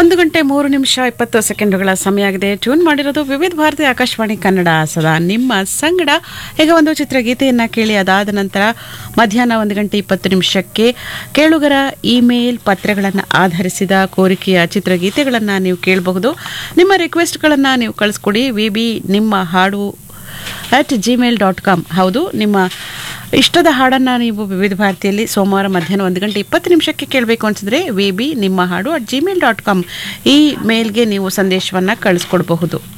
ಒಂದು ಗಂಟೆ ಮೂರು ನಿಮಿಷ ಇಪ್ಪತ್ತು ಸೆಕೆಂಡುಗಳ ಸಮಯ ಆಗಿದೆ ಟ್ಯೂನ್ ಮಾಡಿರೋದು ವಿವಿಧ ಭಾರತಿ ಆಕಾಶವಾಣಿ ಕನ್ನಡ ಸದಾ ನಿಮ್ಮ ಸಂಗಡ ಈಗ ಒಂದು ಚಿತ್ರಗೀತೆಯನ್ನ ಕೇಳಿ ಅದಾದ ನಂತರ ಮಧ್ಯಾಹ್ನ ಒಂದು ಗಂಟೆ ಇಪ್ಪತ್ತು ನಿಮಿಷಕ್ಕೆ ಕೇಳುಗರ ಇಮೇಲ್ ಪತ್ರಗಳನ್ನು ಆಧರಿಸಿದ ಕೋರಿಕೆಯ ಚಿತ್ರಗೀತೆಗಳನ್ನು ನೀವು ಕೇಳಬಹುದು ನಿಮ್ಮ ರಿಕ್ವೆಸ್ಟ್ಗಳನ್ನು ನೀವು ಕಳಿಸ್ಕೊಡಿ ವಿ ಬಿ ನಿಮ್ಮ ಹಾಡು ಅಟ್ ಜಿಮೇಲ್ ಡಾಟ್ ಕಾಮ್ ಹೌದು ನಿಮ್ಮ ಇಷ್ಟದ ಹಾಡನ್ನು ನೀವು ವಿವಿಧ ಭಾರತಿಯಲ್ಲಿ ಸೋಮವಾರ ಮಧ್ಯಾಹ್ನ ಒಂದು ಗಂಟೆ ಇಪ್ಪತ್ತು ನಿಮಿಷಕ್ಕೆ ಕೇಳಬೇಕು ಅನಿಸಿದ್ರೆ ವಿ ಬಿ ನಿಮ್ಮ ಹಾಡು ಅಟ್ ಜಿಮೇಲ್ ಡಾಟ್ ಕಾಮ್ ಈ ಮೇಲ್ಗೆ ನೀವು ಸಂದೇಶವನ್ನು ಕಳಿಸ್ಕೊಡ್ಬಹುದು